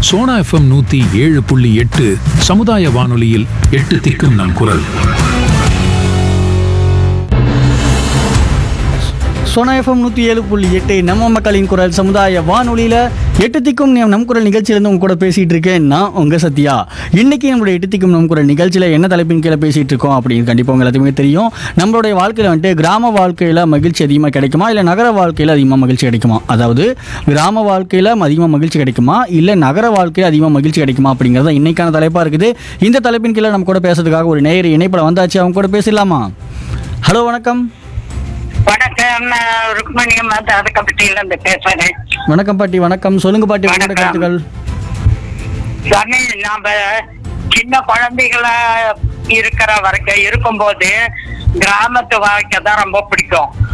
Sona FM நூத்தி ஏழு புள்ளி எட்டு சமுதாய வானொலியில் எட்டு திக்கும் நம் குரல் சோனா எஃப்எம் நூற்றி ஏழு புள்ளி எட்டு நம்ம மக்களின் குரல் சமுதாய வானொலியில் எட்டு திக்கும் நம் நம் குரல் நிகழ்ச்சியிலேருந்து உங்க கூட பேசிகிட்டு இருக்கேன் நான் உங்கள் சத்யா இன்னைக்கு நம்மளுடைய எட்டு திக்கும் நம் குரல் நிகழ்ச்சியில் என்ன தலைப்பின் கீழே பேசிகிட்டு இருக்கோம் அப்படின்னு கண்டிப்பாக உங்க எல்லாத்துக்குமே தெரியும் நம்மளுடைய வாழ்க்கையில் வந்துட்டு கிராம வாழ்க்கையில் மகிழ்ச்சி அதிகமாக கிடைக்குமா இல்லை நகர வாழ்க்கையில் அதிகமாக மகிழ்ச்சி கிடைக்குமா அதாவது கிராம வாழ்க்கையில் அதிகமாக மகிழ்ச்சி கிடைக்குமா இல்லை நகர வாழ்க்கையில் அதிகமாக மகிழ்ச்சி கிடைக்குமா அப்படிங்கிறது தான் இன்னைக்கான தலைப்பாக இருக்குது இந்த தலைப்பின் கீழே நம்ம கூட பேசுறதுக்காக ஒரு நேயர் இணைப்பில் வந்தாச்சு அவங்க கூட பேசலாமா ஹலோ வணக்கம் வணக்கம் நான் ருக்மணியம் அதுக்கப்பட்டியில இருந்து பேசுறேன் வணக்கம் பாட்டி வணக்கம் சொல்லுங்க பாட்டி உங்களோட வணக்கம். கருத்துக்கள் சாமி நாம சின்ன குழந்தைகளா இருக்கிற வரைக்கும் இருக்கும்போது கிராமத்து வாழ்க்கை தான் ரொம்ப பிடிக்கும்